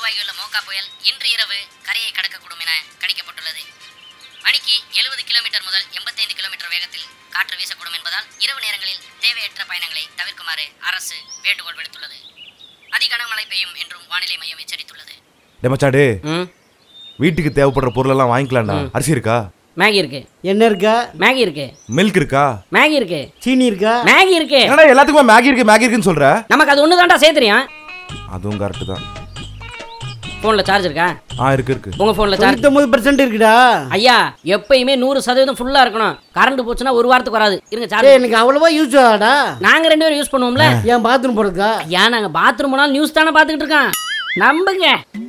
உருவாகியுள்ள மோகா புயல் இன்று இரவு கரையை கடக்கக்கூடும் என கணிக்கப்பட்டுள்ளது மணிக்கு எழுபது கிலோமீட்டர் முதல் எண்பத்தைந்து கிலோமீட்டர் வேகத்தில் காற்று வீசக்கூடும் என்பதால் இரவு நேரங்களில் தேவையற்ற பயணங்களை தவிர்க்குமாறு அரசு வேண்டுகோள் விடுத்துள்ளது அதி கனமழை பெய்யும் என்றும் வானிலை மையம் எச்சரித்துள்ளது டே மச்சாடே ம் வீட்டுக்கு தேவைப்படுற பொருளெல்லாம் வாங்கிக்கலாம்டா அரிசி இருக்கா மேகி இருக்கு என்ன இருக்கா மேகி இருக்கு மில்க் இருக்கா மேகி இருக்கு சீனி இருக்கா மேகி இருக்கு என்னடா எல்லாத்துக்குமே மேகி இருக்கு மேகி இருக்குன்னு சொல்ற நமக்கு அது ஒன்று தான்டா சேர்த்துறியான் அதுவும் கரெக்ட் தான் ஃபோனில் சார்ஜ் இருக்கா ஆ இருக்கு இருக்கு உங்கள் ஃபோனில் சார்ஜ் தொண்ணூத்தொம்பது பெர்சென்ட் இருக்குடா ஐயா எப்பயுமே நூறு சதவீதம் ஃபுல்லாக இருக்கணும் கரண்ட் போச்சுன்னா ஒரு வாரத்துக்கு வராது இருங்க டேய், சார்ஜ் எனக்கு அவ்வளவா யூஸ் ஆகாடா நாங்கள் ரெண்டு பேரும் யூஸ் பண்ணுவோம்ல ஏன் பாத்ரூம் போறதுக்கா ஐயா நாங்கள் பாத்ரூம் போனாலும் நியூஸ் தானே பார்த்துக்கிட்டு இருக்கோம் நம்புங்க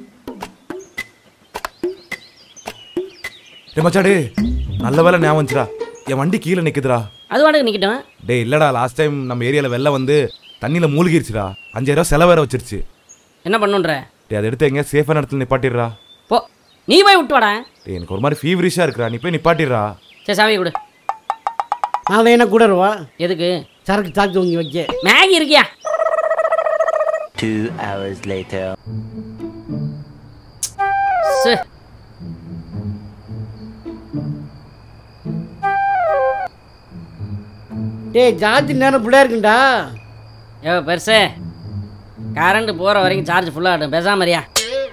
டே மச்சாடே நல்ல வேலை ஞாபகம் வந்துச்சுடா என் வண்டி கீழே நிக்குதுடா அது வாடகை நிற்கட்டும் டேய் இல்லடா லாஸ்ட் டைம் நம்ம ஏரியால வெள்ளம் வந்து தண்ணியில மூழ்கிருச்சுடா அஞ்சாயிரம் ரூபா செலவு வேற வச்சிருச்சு என்ன பண்ணுன்ற டேய் அதை எடுத்து எங்க சேஃபான இடத்துல நிப்பாட்டிடுறா போ நீ போய் விட்டு வாடா டேய் எனக்கு ஒரு மாதிரி ஃபீவரிஷா இருக்குடா நீ போய் நிப்பாட்டிடுறா சரி சாவியை கொடு நான் வேணா கூட வருவா எதுக்கு சரக்கு சாக்கு வாங்கி வைக்க மேகி இருக்கியா Two hours later. சே டேய் ஜாதி நேரம் பிள்ளையா இருக்குண்டா ஏ பெருசு கரண்ட் போகிற வரைக்கும் சார்ஜ் ஃபுல்லாக ஆகட்டும் பேசாம இருயா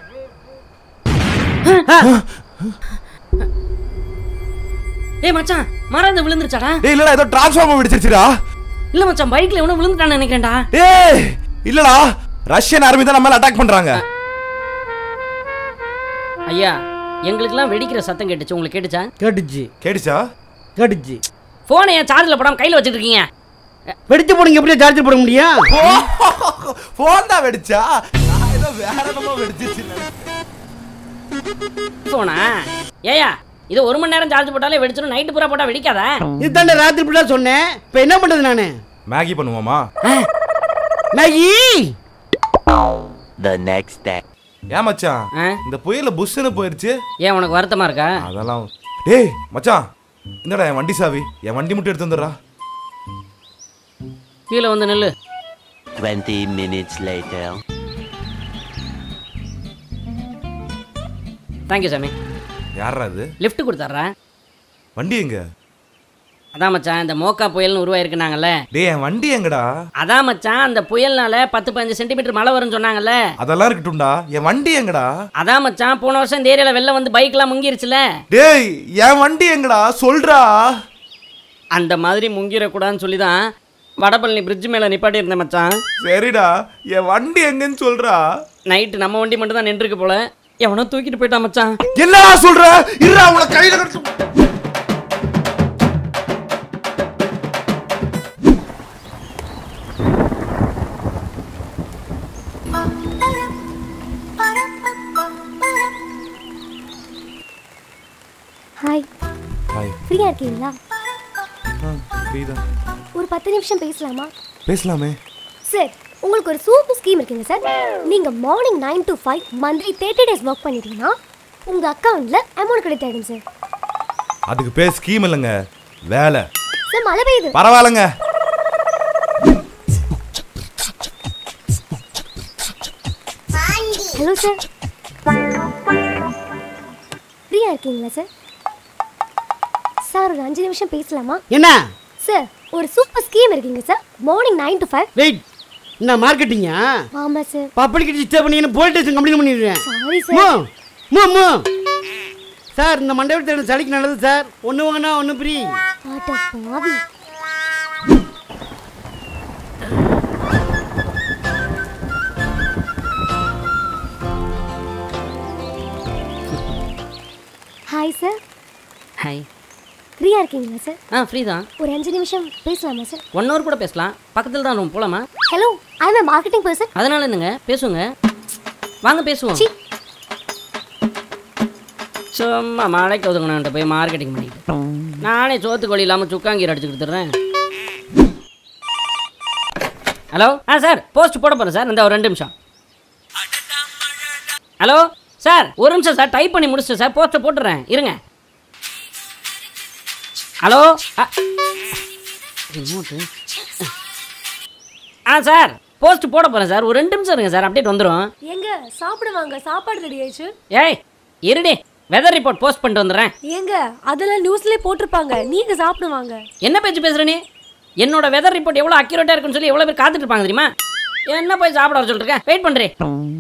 டேய் மச்சான் மறந்து விழுந்துருச்சாடா டேய் இல்லடா ஏதோ டிரான்ஸ்ஃபார்மர் வெடிச்சிருச்சுடா இல்ல மச்சான் பைக்ல எவனோ விழுந்துட்டான்னு நினைக்கிறேன்டா டேய் இல்லடா ரஷ்யன் ஆர்மி தான் நம்ம மேல அட்டாக் பண்றாங்க ஐயா எங்களுக்கெல்லாம் வெடிக்கிற சத்தம் கேட்டுச்சு உங்களுக்கு கேட்டுச்சா கேட்டுச்சு கேட்டுச்சா கேட்டுச்சு ஃபோனை ஏன் சார்ஜில் போடாம கையில் வச்சுட்டு இருக்கீங்க வெடிச்சு போடுங்க எப்படியா சார்ஜ் போட முடியும் போன் தான் வெடிச்சா நான் ஏதோ வேற என்னமோ வெடிச்சிச்சு ஃபோனா ஏயா இது ஒரு மணி நேரம் சார்ஜ் போட்டாலே வெடிச்சிடும் நைட்டு பூரா போட்டால் வெடிக்காதா இதுதாண்டா ராத்திரி பிள்ளை சொன்னேன் இப்போ என்ன பண்றது நானு மேகி பண்ணுவோமா மேகி The next day. ஏன் மச்சான் ஆ? இந்த புயல்ல புஷ்ஷுன்னு போயிருச்சு ஏன் உனக்கு வருத்தமா இருக்கா அதெல்லாம் டேய் மச்சான் இந்தடா என் வண்டி சாவி என் வண்டி மட்டும் எடுத்து வந்துடுறா கீழே வந்து நில்லு 20 minutes later. தேங்க்யூ சாமி யாரா அது லிஃப்ட் கொடுத்துட்றேன் வண்டி எங்க அதான் மச்சான் இந்த மோக்கா புயல்னு உருவாயிருக்குனாங்கல்ல டேய் என் வண்டி எங்கடா அதான் மச்சான் அந்த புயல்னால பத்து பதினஞ்சு சென்டிமீட்டர் மழை வரும்னு சொன்னாங்கல்ல அதெல்லாம் இருக்கட்டும்டா என் வண்டி எங்கடா அதான் மச்சான் போன வருஷம் இந்த ஏரியாவில் வெளில வந்து பைக்லாம் முங்கிருச்சுல டேய் என் வண்டி எங்கடா சொல்றா அந்த மாதிரி முங்கிடக்கூடாதுன்னு சொல்லி தான் வடபழனி பிரிட்ஜ் மேலே நிப்பாட்டி இருந்தேன் மச்சான் சரிடா என் வண்டி எங்கன்னு சொல்றா நைட்டு நம்ம வண்டி மட்டும் தான் நின்றுருக்கு போல எவனோ தூக்கிட்டு போயிட்டான் மச்சான் என்னடா சொல்ற இருடா உன கையில கட்டு ஹாய் ஹாய் ஃப்ரீயா இருக்கீங்களா ஃப்ரீதா ஒரு பத்து நிமிஷம் பேசலாமா பேசலாமே சார் உங்களுக்கு ஒரு சூப்பர் ஸ்கீம் இருக்குங்க சார் நீங்கள் morning nine to five monthly thirty days work பண்ணிட்டீங்கன்னா உங்கள் அக்கௌண்ட்டில் அமௌண்ட் கிடைத்தாயிடும் சார் அதுக்கு பேர் ஸ்கீம் இல்லைங்க வேலை சார் மழை பெய்யுது பரவாயில்லைங்க ஹலோ சார் ஃப்ரீயா இருக்கீங்களா சார் சார் ஒரு அஞ்சு நிமிஷம் பேசலாமா என்ன சார் ஒரு சூப்பர் ஸ்கீம் இருக்குங்க sir morning nine to five wait என்ன மார்க்கெட்டிங்கா ஆமாம் சார் பப்ளிக் டிஸ்டர்ப் பண்ணீங்கன்னு போலீஸ் ஸ்டேஷன் கம்ப்ளைண்ட் பண்ணிடுறேன் சாரி மூ சார் மூ மூ சார் இந்த மண்டபத்தில் சளிக்கு நல்லது சார் ஒன்று வாங்கினா ஒன்று ஃப்ரீ ஆட்டோ பாவி ஹாய் சார் ஹாய் ஃப்ரீயா இருக்கீங்களா சார் ஆ ஃப்ரீ தான் ஒரு அஞ்சு நிமிஷம் பேசலாமா சார் ஒன் ஹவர் கூட பேசலாம் பக்கத்தில் தான் ரூம் போகலாமா hello I am marketing person அதனால என்னங்க பேசுங்க வாங்க பேசுவோம் சி சும்மா மழைக்கு ஒதுங்கினான்ட்ட போய் மார்க்கெட்டிங் பண்ணிக்கிட்டு நானே சோத்து கோழி இல்லாமல் சுக்காங்கீரை அடிச்சு கொடுத்துட்றேன் ஹலோ ஆ சார் போஸ்ட் போட போகிறேன் சார் இந்த ஒரு ரெண்டு நிமிஷம் ஹலோ சார் ஒரு நிமிஷம் சார் டைப் பண்ணி முடிச்சிட்டேன் சார் போஸ்ட்டை போட்டுறேன் இருங்க ஹலோ ஆ ரிமோட்டு ஆ சார் போஸ்ட் போட போகிறேன் சார் ஒரு ரெண்டு நிமிஷம் இருங்க சார் அப்டேட் வந்துடும் எங்க சாப்பிடுவாங்க சாப்பாடு ரெடி ஆயிடுச்சு ஏய் இருடி வெதர் ரிப்போர்ட் போஸ்ட் பண்ணிட்டு வந்துடுறேன் ஏங்க அதெல்லாம் நியூஸ்லயே போட்டிருப்பாங்க நீங்க சாப்பிடுவாங்க என்ன பேச்சு பேசுற நீ என்னோட வெதர் ரிப்போர்ட் எவ்வளோ அக்யூரேட்டாக இருக்குன்னு சொல்லி எவ்வளோ பேர் காத்துட்டு இருப்பாங்க தெரியுமா என்ன போய் சாப்பிட வர சொல்லிருக்கேன் வெயிட் பண்ணுறேன்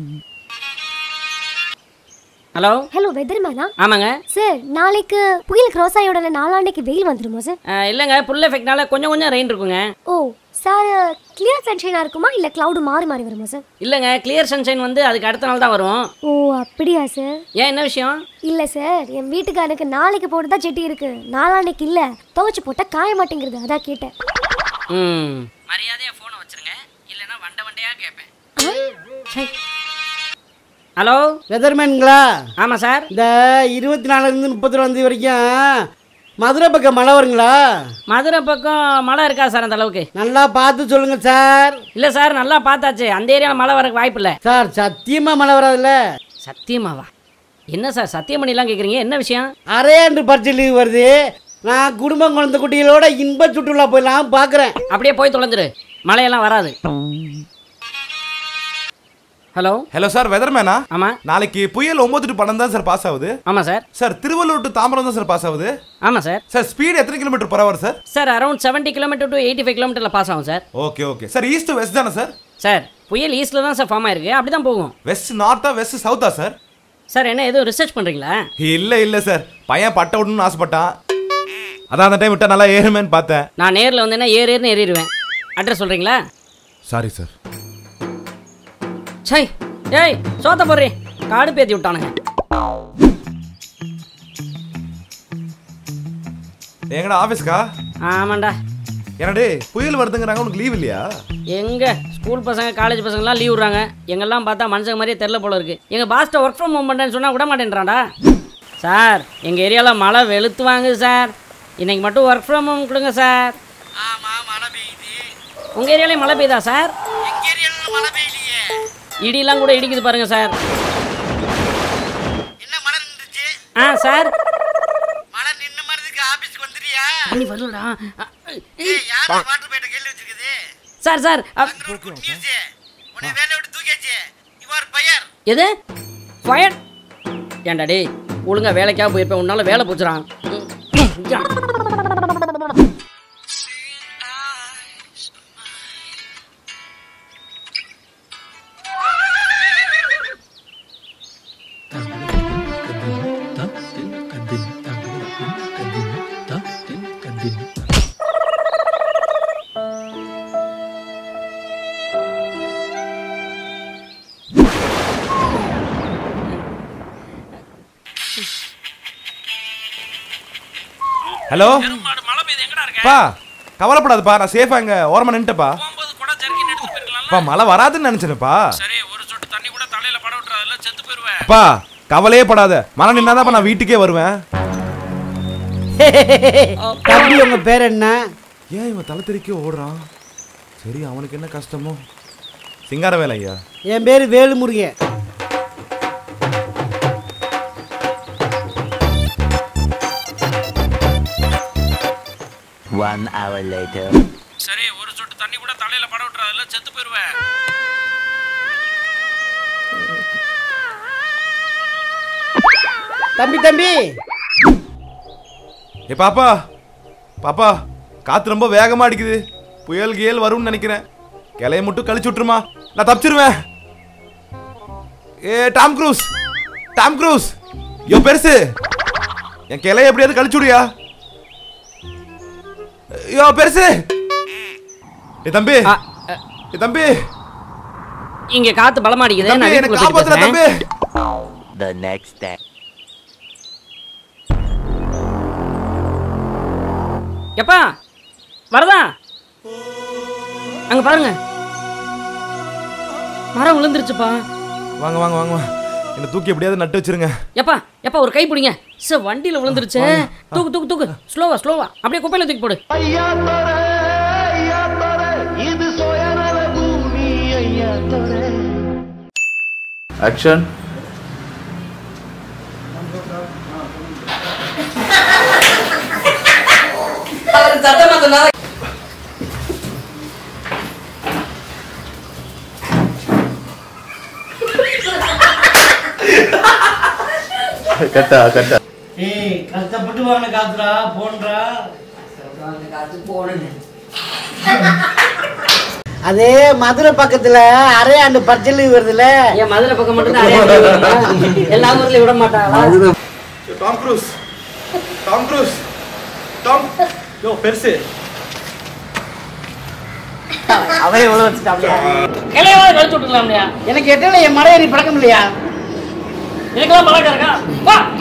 ஹலோ ஹலோ வெதர்மேனா ஆமாங்க சார் நாளைக்கு புயல் கிராஸ் ஆகியோட நாளாண்டைக்கு வெயில் வந்துருமா சார் அஹ், இல்லைங்க புல் எஃபெக்ட்னால கொஞ்சம் கொஞ்சம் ரெயின் இருக்குங்க ஓ சார் கிளியர் சன்ஷைனாக இருக்குமா இல்லை க்ளவுடு மாறி மாறி வருமா சார் இல்லைங்க கிளியர் சன்ஷைன் வந்து அதுக்கு அடுத்த நாள் தான் வரும் ஓ அப்படியா சார் ஏன் என்ன விஷயம் இல்லை சார் என் வீட்டுக்காரனுக்கு நாளைக்கு போட்டுதான் செட்டி இருக்கு நாளான்னைக்கு இல்லை துவைச்சு போட்டால் காய மாட்டேங்கிறது அதான் கேட்டேன் ம் மரியாதையாக ஃபோனை வச்சிருங்க இல்லைன்னா வண்ட வண்டையாக கேட்பேன் ஹலோ வெதர்மேனுங்களா ஆமாம் சார் இந்த இருபத்தி நாலுலேருந்து முப்பத்தி வரைக்கும் மதுரை பக்கம் மழை வருங்களா மதுரை பக்கம் மழை இருக்கா சார் அந்த அளவுக்கு நல்லா பார்த்து சொல்லுங்க சார் இல்லை சார் நல்லா பார்த்தாச்சு அந்த ஏரியாவில் மழை வரக்கு வாய்ப்பு இல்லை சார் சத்தியமா மழை வராதுல்ல சத்தியமாவா என்ன சார் சத்தியமணிலாம் கேட்குறீங்க என்ன விஷயம் அரையாண்டு பரிசு லீவ் வருது நான் குடும்பம் குழந்தை குட்டிகளோட இன்ப சுற்றுலா போயிடலாம் பார்க்குறேன் அப்படியே போய் தொலைஞ்சிரு மழையெல்லாம் வராது ஹலோ ஹலோ சார் வெதர்மேனா ஆமாம் நாளைக்கு புயல் ஒன்பது டு பன்னெண்டு தான் சார் பாஸ் ஆகுது ஆமாம் sir sir Tiruvallur to Tambaram தான் சார் பாஸ் ஆகுது ஆமாம் சார் சார் ஸ்பீடு எத்தனை kilometre per hour sir sir around seventy kilometre to eighty five கிலோமீட்டரில் பாஸ் ஆகும் sir okay okay sir east west தானே சார் சார் புயல் ஈஸ்டில் தான் சார் ஃபார்ம் ஆயிருக்கு அப்படி தான் போகும் வெஸ்ட் நார்த்தா வெஸ்ட் சவுத்தா சார் சார் என்ன எதுவும் ரிசர்ச் பண்ணுறீங்களா இல்ல இல்ல சார் பையன் பட்ட விடணும்னு ஆசைப்பட்டான் அதான் அந்த டைம் விட்டா நல்லா ஏறுமேன்னு பார்த்தேன் நான் நேரில் வந்தேன்னா ஏறு ஏறுன்னு ஏறிடுவேன் அட்ரஸ் சொல்கிறீங்களா சாரி சார் சை ஏய் சோத்த போடுறே காடு பேத்தி விட்டானுங்க எங்கடா ஆஃபீஸ்க்கா ஆமாண்டா என்னடே புயல் வருதுங்கிறாங்க உனக்கு லீவ் இல்லையா எங்க ஸ்கூல் பசங்க காலேஜ் பசங்கலாம் லீவ் விட்றாங்க எங்கெல்லாம் பார்த்தா மனுஷங்க மாதிரியே தெரில போல இருக்கு எங்கள் பாஸ்ட்டை ஒர்க் ஃப்ரம் ஹோம் பண்ணுறேன்னு சொன்னால் விட மாட்டேன்றான்டா சார் எங்கள் ஏரியாவில் மழை வெளுத்து வாங்குது சார் இன்னைக்கு மட்டும் ஒர்க் ஃப்ரம் ஹோம் கொடுங்க சார் ஆமாம் மழை பெய்யுது உங்கள் ஏரியாலேயும் மழை பெய்யுதா சார் எங்கள் ஏரியாவில் மழை பெய்யலையே இடியெல்லாம் கூட இடிக்குது பாருங்க சார் என்ன மழை நின்றுச்சு ஆ சார் மழை நின்ன மாதிரிக்கு ஆபீஸ்க்கு வந்துட்டியா தண்ணி வரலடா அ, ஏய் யார் வாட்டர் பேட்டை கேள்வி வச்சிருக்குது சார் சார் அ, அங்க ஒரு குட் நியூஸ் உன்னை வேலையை விட்டு தூக்கியாச்சு இவர் பையர் எது ஃபயர் ஏன்டா டேய் ஒழுங்கா வேலைக்காக போயிருப்பேன் உன்னால வேலை போச்சுறான் ஹலோ மழை பெய்யுது எங்கடா இருக்க பா கவலைப்படாதப்பா நான் சேஃபா இங்க ஓரமா நின்ட்டப்பா போகும்போது கூட ஜர்க்கின் எடுத்து போயிருக்கலாம்ல பா மழை வராதுன்னு நினைச்சேன்ப்பா சரி ஒரு சொட்டு தண்ணி கூட தலையில பட விட்டுறாதுல செத்து போயிருவேன் அப்பா கவலையே படாத மழை நின்னாதான் நான் வீட்டுக்கே வருவேன் தம்பி உங்க பேர் என்ன ஏன் இவன் தலை தெறிக்க ஓடுறான் சரி அவனுக்கு என்ன கஷ்டமோ சிங்கார வேலை ஐயா என் பேர் வேலுமுருகன் One hour later. சரி ஒரு சொட்டு தண்ணி கூட தலையில பட விட்டுறாதுல செத்து போயிருவேன் தம்பி தம்பி ஏ பாப்பா பாப்பா காத்து ரொம்ப வேகமா அடிக்குது புயல் கியல் வரும்னு நினைக்கிறேன் கிளைய மட்டும் கழிச்சு விட்டுருமா நான் தப்பிச்சிருவேன் ஏ டாம் க்ரூஸ் டாம் க்ரூஸ் யோ பெருசு என் கிளைய எப்படியாவது கழிச்சு விடுயா யோ பெருசு ஏ தம்பி ஆ, அ, ஏ தம்பி இங்க காத்து பலமாடிக்குது நான் தம்பி எனக்கு வீட்டுக்குள்ள போயிட்டு காப்பாத்துற பேசுறேன். தம்பி The next day. எப்பா வரதா அங்க பாருங்க மரம் விழுந்துருச்சுப்பா வாங்க வாங்க வாங்க வாங்க. என்னை தூக்கி எப்படியாவது நட்டு வச்சிருங்க எப்பா எப்பா ஒரு கை பிடிங்க சார் வண்டியில விழுந்துருச்சு தூக்கு தூக்கு தூக்கு ஸ்லோவா ஸ்லோவா அப்படியே குப்பையில தூக்கி போடு Action. கட்டா கட்டா ஏய் கஷ்டப்பட்டு வாங்கின காசுடா போன்றா அதே மதுரை பக்கத்துல அரையாண்டு பச்சளி வருதுல ஏன் மதுரை பக்கம் மட்டும் தான் அடையாளம் தெரியுமா? எல்லா ஊர்லயும் விட மாட்டாங்களா Tom Cruise Tom Cruise Tom யோ பெருசு அவரே எவ்வளவு வச்சுட்டாப்லையா கிளையாவது கழிச்சு விட்டுக்கலாம் இல்லையா எனக்கு எட்டல என் மலையேறி பழக்கம் இல்லையா இதுக்கெல்லாம் பழக்கம் இருக்கா வா